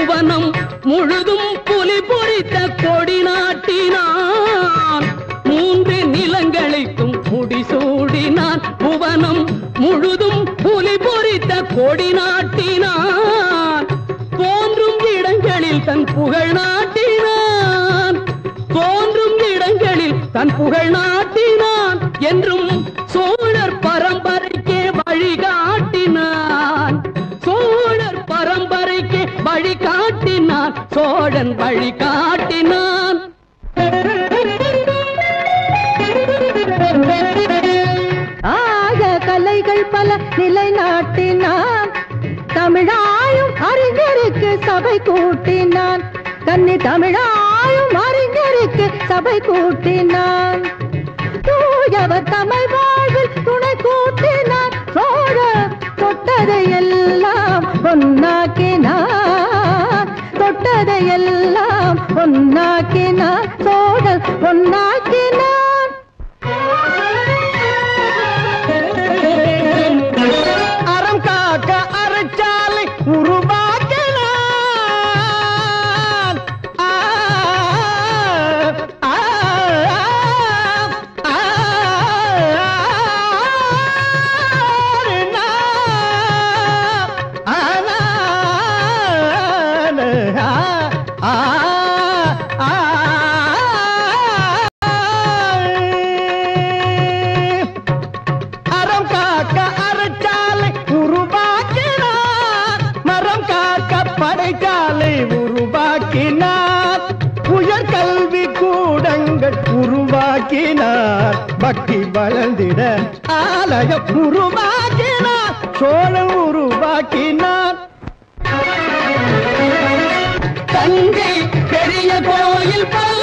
புவனம் முழுதும் புலி பொறித்த கொடி நாட்டினான் மூன்று நிலங்களுக்கும் முடிசூடினான் புவனம் முழுதும் புலி பொறித்த கொடி நாட்டினான் தோன்றும் இடங்களில் தன் புகழ் நாட்டினான் தோன்றும் இடங்களில் தன் புகழ் நாட்டினான் என்றும் சோழர் பரம்பரைக்கே வழிகாட்டினான் சோழர் பரம்பரைக்கு வழிகாட்டினான் சோழன் வழிகாட்டினான் ஆக கலைகள் பல நிலைநாட்டினான் தமிழாயும் அறிஞருக்கு சபை கூட்டினான் கன்னி தமிழாயும் அறிஞருக்கு சபை கூட்டினான் தூயவர் தமிழ் வாழ்வில் துணை கூட்டினான் சோழ தொட்டதை எல்லாம் பொன்னாக்கினான் தொட்டதை எல்லாம் பொன்னாக்கினான் சோழல் பொன்னாக்கினான் அறம் காக்க அறச்சாலை உருவாக்கினான் ஆ, ஆ, ஆ, அறம் காக்க அறச்சாலை உருவாக்கினார் மரம் காக்க படைச்சாலை உருவாக்கினார் உயர் கல்வி கூடங்கள் உருவாக்கினார் பக்தி வளர்ந்திட ஆலயம் உருவாக்கினார் சோழன் உருவாக்கினார் தஞ்சை பெரிய கோயில் பல